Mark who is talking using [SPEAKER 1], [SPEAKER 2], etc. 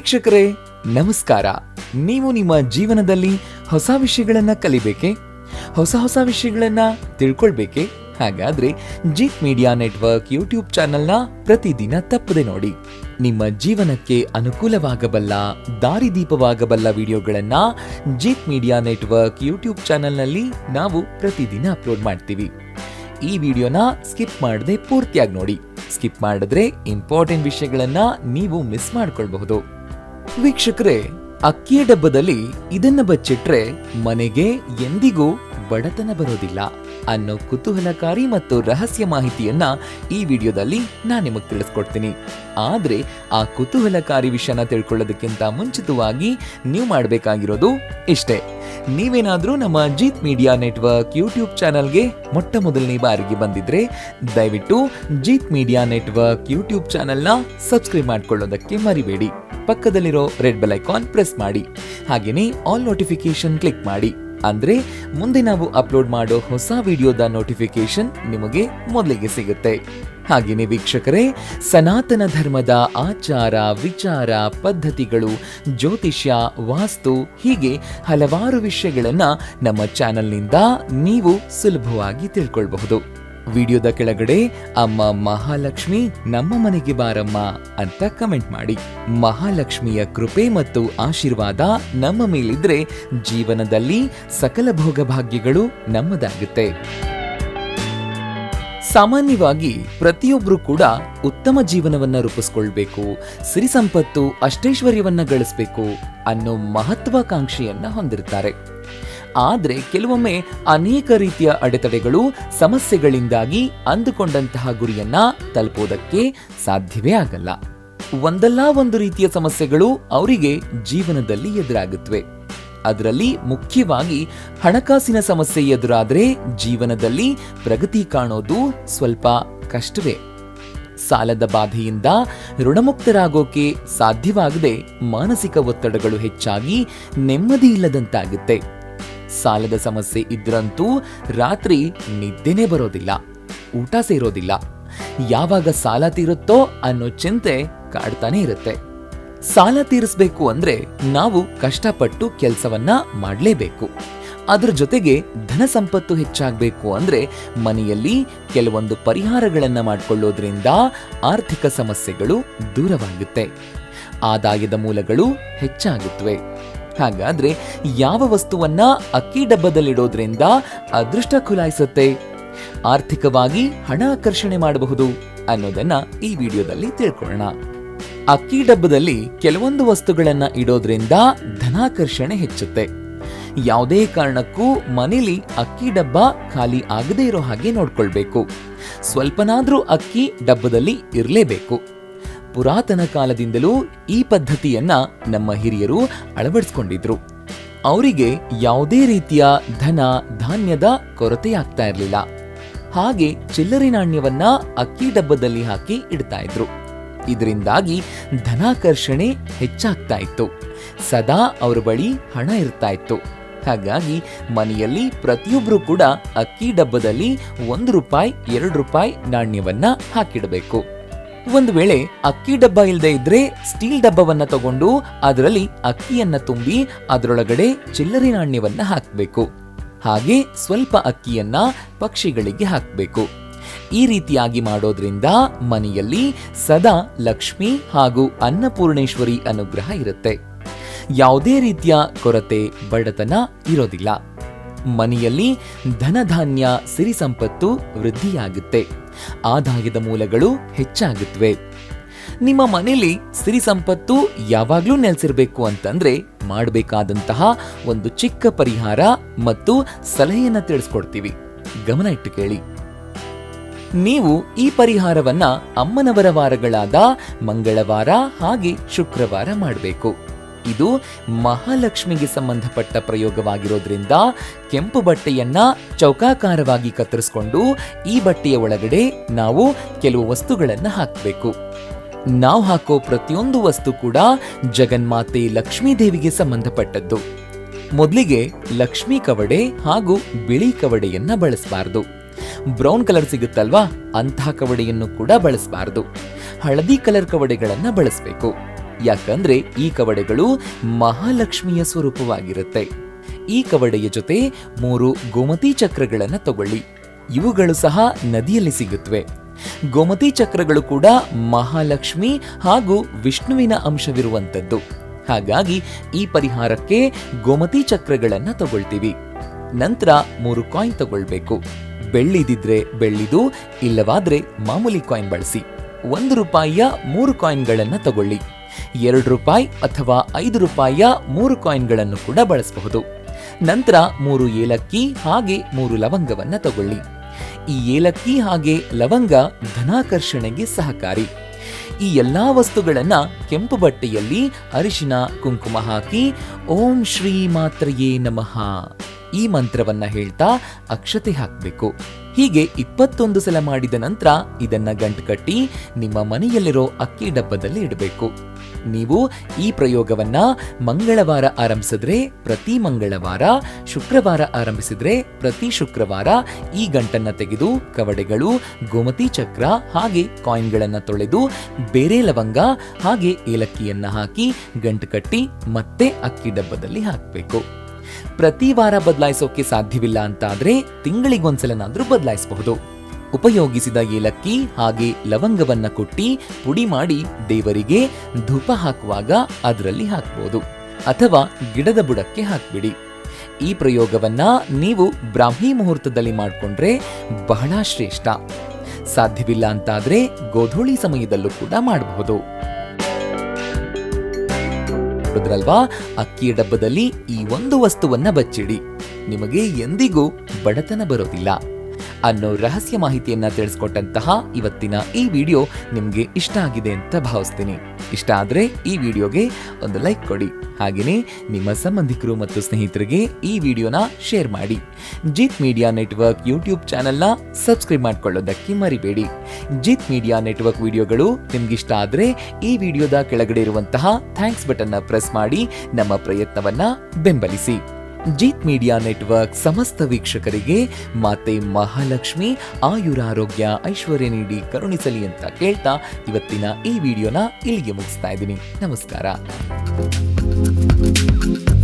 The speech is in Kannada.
[SPEAKER 1] ವೀಕ್ಷಕರೇ ನಮಸ್ಕಾರ ನೀವು ನಿಮ್ಮ ಜೀವನದಲ್ಲಿ ಹೊಸ ವಿಷಯಗಳನ್ನ ಕಲಿಬೇಕೆ ಹೊಸ ಹೊಸ ವಿಷಯಗಳನ್ನ ತಿಳ್ಕೊಳ್ಬೇಕೆ ಹಾಗಾದ್ರೆ ಜೀತ್ ಮೀಡಿಯಾ ನೆಟ್ವರ್ಕ್ ಯೂಟ್ಯೂಬ್ ಚಾನೆಲ್ನ ಪ್ರತಿದಿನ ತಪ್ಪದೆ ನೋಡಿ ನಿಮ್ಮ ಜೀವನಕ್ಕೆ ಅನುಕೂಲವಾಗಬಲ್ಲ ದಾರಿದೀಪವಾಗಬಲ್ಲ ವಿಡಿಯೋಗಳನ್ನ ಜೀತ್ ಮೀಡಿಯಾ ನೆಟ್ವರ್ಕ್ ಯೂಟ್ಯೂಬ್ ಚಾನೆಲ್ನಲ್ಲಿ ನಾವು ಪ್ರತಿದಿನ ಅಪ್ಲೋಡ್ ಮಾಡ್ತೀವಿ ಈ ವಿಡಿಯೋನ ಸ್ಕಿಪ್ ಮಾಡದೆ ಪೂರ್ತಿಯಾಗಿ ನೋಡಿ ಸ್ಕಿಪ್ ಮಾಡಿದ್ರೆ ಇಂಪಾರ್ಟೆಂಟ್ ವಿಷಯಗಳನ್ನ ನೀವು ಮಿಸ್ ಮಾಡ್ಕೊಳ್ಬಹುದು ವೀಕ್ಷಕರೇ ಅಕ್ಕಿಯ ಡಬ್ಬದಲ್ಲಿ ಇದನ್ನ ಬಚ್ಚಿಟ್ರೆ ಮನೆಗೆ ಎಂದಿಗೂ ಬಡತನ ಬರೋದಿಲ್ಲ ಅನ್ನೋ ಕುತೂಹಲಕಾರಿ ಮತ್ತು ರಹಸ್ಯ ಮಾಹಿತಿಯನ್ನ ಈ ವಿಡಿಯೋದಲ್ಲಿ ನಾನು ನಿಮಗೆ ತಿಳಿಸ್ಕೊಡ್ತೀನಿ ಆದ್ರೆ ಆ ಕುತೂಹಲಕಾರಿ ವಿಷಯನ ತಿಳ್ಕೊಳ್ಳೋದಕ್ಕಿಂತ ಮುಂಚಿತವಾಗಿ ನೀವು ಮಾಡಬೇಕಾಗಿರೋದು ಇಷ್ಟೇ ನೀವೇನಾದ್ರೂ ನಮ್ಮ ಜೀತ್ ಮೀಡಿಯಾ ನೆಟ್ವರ್ಕ್ ಯೂಟ್ಯೂಬ್ ಚಾನಲ್ಗೆ ಮೊಟ್ಟ ಮೊದಲನೇ ಬಾರಿಗೆ ಬಂದಿದ್ರೆ ದಯವಿಟ್ಟು ಜೀತ್ ಮೀಡಿಯಾ ನೆಟ್ವರ್ಕ್ ಯೂಟ್ಯೂಬ್ ಚಾನೆಲ್ನ ಸಬ್ಸ್ಕ್ರೈಬ್ ಮಾಡ್ಕೊಳ್ಳೋದಕ್ಕೆ ಮರಿಬೇಡಿ ಪಕ್ಕದಲ್ಲಿರೋ ರೆಡ್ ಬೆಲ್ ಐಕಾನ್ ಪ್ರೆಸ್ ಮಾಡಿ ಹಾಗೇನೇ ಆಲ್ ನೋಟಿಫಿಕೇಶನ್ ಕ್ಲಿಕ್ ಮಾಡಿ ಅಂದ್ರೆ ಮುಂದೆ ನಾವು ಅಪ್ಲೋಡ್ ಮಾಡೋ ಹೊಸ ವಿಡಿಯೋದ ನೋಟಿಫಿಕೇಶನ್ ನಿಮಗೆ ಮೊದಲಿಗೆ ಸಿಗುತ್ತೆ ಹಾಗೇನೆ ವೀಕ್ಷಕರೇ ಸನಾತನ ಧರ್ಮದ ಆಚಾರ ವಿಚಾರ ಪದ್ಧತಿಗಳು ಜ್ಯೋತಿಷ್ಯ ವಾಸ್ತು ಹೀಗೆ ಹಲವಾರು ವಿಷಯಗಳನ್ನ ನಮ್ಮ ಚಾನೆಲ್ನಿಂದ ನೀವು ಸುಲಭವಾಗಿ ತಿಳ್ಕೊಳ್ಬಹುದು ವಿಡಿಯೋದ ಕೆಳಗಡೆ ಅಮ್ಮ ಮಹಾಲಕ್ಷ್ಮಿ ನಮ್ಮ ಮನೆಗೆ ಬಾರಮ್ಮ ಅಂತ ಕಮೆಂಟ್ ಮಾಡಿ ಮಹಾಲಕ್ಷ್ಮಿಯ ಕೃಪೆ ಮತ್ತು ಆಶೀರ್ವಾದ ನಮ್ಮ ಮೇಲಿದ್ರೆ ಜೀವನದಲ್ಲಿ ಸಕಲ ಭೋಗಭಾಗ್ಯಗಳು ನಮ್ಮದಾಗುತ್ತೆ ಸಾಮಾನ್ಯವಾಗಿ ಪ್ರತಿಯೊಬ್ರು ಕೂಡ ಉತ್ತಮ ಜೀವನವನ್ನ ರೂಪಿಸ್ಕೊಳ್ಬೇಕು ಸಿರಿ ಸಂಪತ್ತು ಅಷ್ಟೈಶ್ವರ್ಯವನ್ನ ಗಳಿಸ್ಬೇಕು ಅನ್ನೋ ಮಹತ್ವಾಕಾಂಕ್ಷೆಯನ್ನ ಹೊಂದಿರ್ತಾರೆ ಆದ್ರೆ ಕೆಲವೊಮ್ಮೆ ಅನೇಕ ರೀತಿಯ ಅಡೆತಡೆಗಳು ಸಮಸ್ಯೆಗಳಿಂದಾಗಿ ಅಂದುಕೊಂಡಂತಹ ಗುರಿಯನ್ನ ತಲುಪೋದಕ್ಕೆ ಸಾಧ್ಯವೇ ಆಗಲ್ಲ ಒಂದಲ್ಲ ಒಂದು ರೀತಿಯ ಸಮಸ್ಯೆಗಳು ಅವರಿಗೆ ಜೀವನದಲ್ಲಿ ಎದುರಾಗುತ್ತವೆ ಅದರಲ್ಲಿ ಮುಖ್ಯವಾಗಿ ಹಣಕಾಸಿನ ಸಮಸ್ಯೆ ಎದುರಾದ್ರೆ ಜೀವನದಲ್ಲಿ ಪ್ರಗತಿ ಕಾಣೋದು ಸ್ವಲ್ಪ ಕಷ್ಟವೇ ಸಾಲದ ಬಾಧೆಯಿಂದ ಋಣಮುಕ್ತರಾಗೋಕೆ ಸಾಧ್ಯವಾಗದೆ ಮಾನಸಿಕ ಒತ್ತಡಗಳು ಹೆಚ್ಚಾಗಿ ನೆಮ್ಮದಿ ಇಲ್ಲದಂತಾಗುತ್ತೆ ಸಾಲದ ಸಮಸ್ಯೆ ಇದ್ರಂತೂ ರಾತ್ರಿ ನಿದ್ದೆನೇ ಬರೋದಿಲ್ಲ ಊಟ ಸೇರೋದಿಲ್ಲ ಯಾವಾಗ ಸಾಲ ತೀರುತ್ತೋ ಅನ್ನೋ ಚಿಂತೆ ಕಾಡ್ತಾನೆ ಇರುತ್ತೆ ಸಾಲ ತೀರಿಸ್ಬೇಕು ಅಂದ್ರೆ ನಾವು ಕಷ್ಟಪಟ್ಟು ಕೆಲಸವನ್ನ ಮಾಡಲೇಬೇಕು ಅದ್ರ ಜೊತೆಗೆ ಧನ ಸಂಪತ್ತು ಹೆಚ್ಚಾಗಬೇಕು ಅಂದ್ರೆ ಮನೆಯಲ್ಲಿ ಕೆಲವೊಂದು ಪರಿಹಾರಗಳನ್ನ ಮಾಡಿಕೊಳ್ಳೋದ್ರಿಂದ ಆರ್ಥಿಕ ಸಮಸ್ಯೆಗಳು ದೂರವಾಗುತ್ತೆ ಆದಾಯದ ಮೂಲಗಳು ಹೆಚ್ಚಾಗುತ್ತವೆ ಹಾಗಾದ್ರೆ ಯಾವ ವಸ್ತುವನ್ನ ಅಕ್ಕಿ ಡಬ್ಬದಲ್ಲಿಡೋದ್ರಿಂದ ಅದೃಷ್ಟ ಖುಲಾಯಿಸುತ್ತೆ ಆರ್ಥಿಕವಾಗಿ ಹಣ ಆಕರ್ಷಣೆ ಮಾಡಬಹುದು ಅನ್ನೋದನ್ನ ಈ ವಿಡಿಯೋದಲ್ಲಿ ತಿಳ್ಕೊಳ್ಳೋಣ ಅಕ್ಕಿ ಡಬ್ಬದಲ್ಲಿ ಕೆಲವೊಂದು ವಸ್ತುಗಳನ್ನ ಇಡೋದ್ರಿಂದ ಧನಾಕರ್ಷಣೆ ಹೆಚ್ಚುತ್ತೆ ಯಾವುದೇ ಕಾರಣಕ್ಕೂ ಮನೇಲಿ ಅಕ್ಕಿ ಡಬ್ಬ ಖಾಲಿ ಆಗದೇ ಇರೋ ಹಾಗೆ ನೋಡ್ಕೊಳ್ಬೇಕು ಸ್ವಲ್ಪನಾದ್ರೂ ಅಕ್ಕಿ ಡಬ್ಬದಲ್ಲಿ ಇರಲೇಬೇಕು ಪುರಾತನ ಕಾಲದಿಂದಲೂ ಈ ಪದ್ಧತಿಯನ್ನ ನಮ್ಮ ಹಿರಿಯರು ಅಳವಡಿಸ್ಕೊಂಡಿದ್ರು ಅವರಿಗೆ ಯಾವುದೇ ರೀತಿಯ ಧನ ಧಾನ್ಯದ ಕೊರತೆ ಆಗ್ತಾ ಇರಲಿಲ್ಲ ಹಾಗೆ ಚಿಲ್ಲರೆ ನಾಣ್ಯವನ್ನ ಅಕ್ಕಿ ಡಬ್ಬದಲ್ಲಿ ಹಾಕಿ ಇಡ್ತಾ ಇದ್ರು ಇದರಿಂದಾಗಿ ಧನಾಕರ್ಷಣೆ ಹೆಚ್ಚಾಗ್ತಾ ಇತ್ತು ಸದಾ ಅವರ ಬಳಿ ಹಣ ಇರ್ತಾ ಇತ್ತು ಹಾಗಾಗಿ ಮನೆಯಲ್ಲಿ ಪ್ರತಿಯೊಬ್ರು ಕೂಡ ಅಕ್ಕಿ ಡಬ್ಬದಲ್ಲಿ ಒಂದು ರೂಪಾಯಿ ಎರಡು ರೂಪಾಯಿ ನಾಣ್ಯವನ್ನ ಹಾಕಿಡಬೇಕು ಒಂದು ವೇಳೆ ಅಕ್ಕಿ ಡಬ್ಬ ಇಲ್ಲದೆ ಇದ್ರೆ ಸ್ಟೀಲ್ ಡಬ್ಬವನ್ನ ತಗೊಂಡು ಅದರಲ್ಲಿ ಅಕ್ಕಿಯನ್ನ ತುಂಬಿ ಅದರೊಳಗಡೆ ಚಿಲ್ಲರೆ ನಾಣ್ಯವನ್ನ ಹಾಕಬೇಕು ಹಾಗೆ ಸ್ವಲ್ಪ ಅಕ್ಕಿಯನ್ನ ಪಕ್ಷಿಗಳಿಗೆ ಹಾಕಬೇಕು ಈ ರೀತಿಯಾಗಿ ಮಾಡೋದ್ರಿಂದ ಮನೆಯಲ್ಲಿ ಸದಾ ಲಕ್ಷ್ಮಿ ಹಾಗೂ ಅನ್ನಪೂರ್ಣೇಶ್ವರಿ ಅನುಗ್ರಹ ಇರುತ್ತೆ ಯಾವುದೇ ರೀತಿಯ ಕೊರತೆ ಬಡತನ ಇರೋದಿಲ್ಲ ಮನೆಯಲ್ಲಿ ಧನಧಾನ್ಯ ಸಿರಿ ಸಂಪತ್ತು ವೃದ್ಧಿಯಾಗುತ್ತೆ ಆದಾಯದ ಮೂಲಗಳು ಹೆಚ್ಚಾಗುತ್ತವೆ ನಿಮ್ಮ ಮನೆಯಲ್ಲಿ ಸಿರಿ ಸಂಪತ್ತು ಯಾವಾಗ್ಲೂ ನೆಲೆಸಿರ್ಬೇಕು ಅಂತಂದ್ರೆ ಮಾಡಬೇಕಾದಂತಹ ಒಂದು ಚಿಕ್ಕ ಪರಿಹಾರ ಮತ್ತು ಸಲಹೆಯನ್ನ ತಿಳಿಸ್ಕೊಡ್ತೀವಿ ಗಮನ ಇಟ್ಟು ಕೇಳಿ ನೀವು ಈ ಪರಿಹಾರವನ್ನ ಅಮ್ಮನವರ ವಾರಗಳಾದ ಮಂಗಳವಾರ ಹಾಗೆ ಶುಕ್ರವಾರ ಮಾಡಬೇಕು ಇದು ಮಹಾಲಕ್ಷ್ಮಿಗೆ ಸಂಬಂಧಪಟ್ಟ ಪ್ರಯೋಗವಾಗಿರೋದ್ರಿಂದ ಕೆಂಪು ಬಟ್ಟೆಯನ್ನ ಚೌಕಾಕಾರವಾಗಿ ಕತ್ತರಿಸ್ಕೊಂಡು ಈ ಬಟ್ಟೆಯ ಒಳಗಡೆ ನಾವು ಕೆಲವು ವಸ್ತುಗಳನ್ನ ಹಾಕಬೇಕು ನಾವು ಹಾಕೋ ಪ್ರತಿಯೊಂದು ವಸ್ತು ಕೂಡ ಜಗನ್ಮಾತೆ ಲಕ್ಷ್ಮೀ ದೇವಿಗೆ ಸಂಬಂಧಪಟ್ಟದ್ದು ಮೊದಲಿಗೆ ಲಕ್ಷ್ಮೀ ಕವಡೆ ಹಾಗೂ ಬಿಳಿ ಕವಡೆಯನ್ನ ಬಳಸಬಾರದು ಬ್ರೌನ್ ಕಲರ್ ಸಿಗುತ್ತಲ್ವಾ ಅಂತಹ ಕವಡೆಯನ್ನು ಕೂಡ ಬಳಸಬಾರದು ಹಳದಿ ಕಲರ್ ಕವಡೆಗಳನ್ನ ಬಳಸಬೇಕು ಯಾಕಂದ್ರೆ ಈ ಕವಡೆಗಳು ಮಹಾಲಕ್ಷ್ಮಿಯ ಸ್ವರೂಪವಾಗಿರುತ್ತೆ ಈ ಕವಡೆಯ ಜೊತೆ ಮೂರು ಗೋಮತಿ ಚಕ್ರಗಳನ್ನ ತಗೊಳ್ಳಿ ಇವುಗಳು ಸಹ ನದಿಯಲ್ಲಿ ಸಿಗುತ್ತವೆ ಗೋಮತಿ ಚಕ್ರಗಳು ಕೂಡ ಮಹಾಲಕ್ಷ್ಮಿ ಹಾಗೂ ವಿಷ್ಣುವಿನ ಅಂಶವಿರುವಂತದ್ದು ಹಾಗಾಗಿ ಈ ಪರಿಹಾರಕ್ಕೆ ಗೋಮತಿ ಚಕ್ರಗಳನ್ನ ತಗೊಳ್ತೀವಿ ನಂತರ ಮೂರು ಕಾಯಿನ್ ತಗೊಳ್ಬೇಕು ಬೆಳ್ಳಿದಿದ್ರೆ ಬೆಳ್ಳಿದು ಇಲ್ಲವಾದ್ರೆ ಮಾಮೂಲಿ ಕಾಯಿನ್ ಬಳಸಿ ಒಂದು ರೂಪಾಯಿಯ ಮೂರು ಕಾಯಿನ್ಗಳನ್ನ ತಗೊಳ್ಳಿ ಎರಡು ರೂಪಾಯಿ ಅಥವಾ ಐದು ರೂಪಾಯಿಯ ಮೂರು ಕಾಯಿನ್ಗಳನ್ನು ಕೂಡ ಬಳಸಬಹುದು ನಂತರ ಮೂರು ಏಲಕ್ಕಿ ಹಾಗೆ ಮೂರು ಲವಂಗವನ್ನ ತಗೊಳ್ಳಿ ಈ ಏಲಕ್ಕಿ ಹಾಗೆ ಲವಂಗ ಧನಾಕರ್ಷಣೆಗೆ ಸಹಕಾರಿ ಈ ಎಲ್ಲಾ ವಸ್ತುಗಳನ್ನ ಕೆಂಪು ಬಟ್ಟೆಯಲ್ಲಿ ಅರಿಶಿನ ಕುಂಕುಮ ಹಾಕಿ ಓಂ ಶ್ರೀ ಮಾತ್ರಯೇ ನಮಃ ಈ ಮಂತ್ರವನ್ನ ಹೇಳ್ತಾ ಅಕ್ಷತೆ ಹಾಕಬೇಕು ಹೀಗೆ ಇಪ್ಪತ್ತೊಂದು ಸಲ ಮಾಡಿದ ನಂತರ ಇದನ್ನ ಗಂಟು ಕಟ್ಟಿ ನಿಮ್ಮ ಮನೆಯಲ್ಲಿರೋ ಅಕ್ಕಿ ಡಬ್ಬದಲ್ಲಿ ಇಡಬೇಕು ನೀವು ಈ ಪ್ರಯೋಗವನ್ನ ಮಂಗಳವಾರ ಆರಂಭಿಸಿದ್ರೆ ಪ್ರತಿ ಮಂಗಳವಾರ ಶುಕ್ರವಾರ ಆರಂಭಿಸಿದ್ರೆ ಪ್ರತಿ ಶುಕ್ರವಾರ ಈ ಗಂಟನ್ನ ತೆಗೆದು ಕವಡೆಗಳು ಗೋಮತಿ ಚಕ್ರ ಹಾಗೆ ಕಾಯಿನ್ಗಳನ್ನ ತೊಳೆದು ಬೇರೆ ಲವಂಗ ಹಾಗೆ ಏಲಕ್ಕಿಯನ್ನ ಹಾಕಿ ಗಂಟು ಕಟ್ಟಿ ಮತ್ತೆ ಅಕ್ಕಿ ಡಬ್ಬದಲ್ಲಿ ಹಾಕಬೇಕು ಪ್ರತಿ ವಾರ ಬದಲಾಯಿಸೋಕೆ ಸಾಧ್ಯವಿಲ್ಲ ಅಂತ ಆದ್ರೆ ತಿಂಗಳಿಗೊಂದ್ಸಲನಾದ್ರೂ ಬದಲಾಯಿಸಬಹುದು ಉಪಯೋಗಿಸಿದ ಏಲಕ್ಕಿ ಹಾಗೆ ಲವಂಗವನ್ನ ಕುಟ್ಟಿ ಪುಡಿ ಮಾಡಿ ದೇವರಿಗೆ ಧೂಪ ಹಾಕುವಾಗ ಅದರಲ್ಲಿ ಹಾಕಬಹುದು ಅಥವಾ ಗಿಡದ ಬುಡಕ್ಕೆ ಹಾಕ್ಬಿಡಿ ಈ ಪ್ರಯೋಗವನ್ನ ನೀವು ಬ್ರಾಹ್ಮಿ ಮುಹೂರ್ತದಲ್ಲಿ ಮಾಡಿಕೊಂಡ್ರೆ ಬಹಳ ಶ್ರೇಷ್ಠ ಸಾಧ್ಯವಿಲ್ಲ ಅಂತಾದ್ರೆ ಗೋಧೂಳಿ ಸಮಯದಲ್ಲೂ ಕೂಡ ಮಾಡಬಹುದು ನೋಡಿದ್ರಲ್ವಾ ಅಕ್ಕಿಯ ಡಬ್ಬದಲ್ಲಿ ಈ ಒಂದು ವಸ್ತುವನ್ನ ಬಚ್ಚಿಡಿ ನಿಮಗೆ ಎಂದಿಗೂ ಬಡತನ ಬರೋದಿಲ್ಲ ಅನ್ನೋ ರಹಸ್ಯ ಮಾಹಿತಿಯನ್ನ ತಿಳಿಸ್ಕೊಟ್ಟಂತಹ ಇವತ್ತಿನ ಈ ವಿಡಿಯೋ ನಿಮ್ಗೆ ಇಷ್ಟ ಆಗಿದೆ ಅಂತ ಭಾವಿಸ್ತೀನಿ ಇಷ್ಟ ಆದ್ರೆ ಈ ವಿಡಿಯೋಗೆ ಒಂದು ಲೈಕ್ ಕೊಡಿ ಹಾಗೆಯೇ ನಿಮ್ಮ ಸಂಬಂಧಿಕರು ಮತ್ತು ಸ್ನೇಹಿತರಿಗೆ ಈ ವಿಡಿಯೋನ ಶೇರ್ ಮಾಡಿ ಜೀತ್ ಮೀಡಿಯಾ ನೆಟ್ವರ್ಕ್ ಯೂಟ್ಯೂಬ್ ಚಾನೆಲ್ನ ಸಬ್ಸ್ಕ್ರೈಬ್ ಮಾಡ್ಕೊಳ್ಳೋದಕ್ಕೆ ಮರಿಬೇಡಿ ಜೀತ್ ಮೀಡಿಯಾ ನೆಟ್ವರ್ಕ್ ವಿಡಿಯೋಗಳು ನಿಮ್ಗಿಷ್ಟ ಆದ್ರೆ ಈ ವಿಡಿಯೋದ ಕೆಳಗಡೆ ಇರುವಂತಹ ಥ್ಯಾಂಕ್ಸ್ ಬಟನ್ನ ಪ್ರೆಸ್ ಮಾಡಿ ನಮ್ಮ ಪ್ರಯತ್ನವನ್ನ ಬೆಂಬಲಿಸಿ ಜೀತ್ ಮೀಡಿಯಾ ನೆಟ್ವರ್ಕ್ ಸಮಸ್ತ ವೀಕ್ಷಕರಿಗೆ ಮಾತೆ ಮಹಾಲಕ್ಷ್ಮಿ ಆಯುರಾರೋಗ್ಯ ಐಶ್ವರ್ಯ ನೀಡಿ ಕರುಣಿಸಲಿ ಅಂತ ಕೇಳ್ತಾ ಇವತ್ತಿನ ಈ ವಿಡಿಯೋನ ಇಲ್ಲಿಗೆ ಮುಗಿಸ್ತಾ ಇದ್ದೀನಿ ನಮಸ್ಕಾರ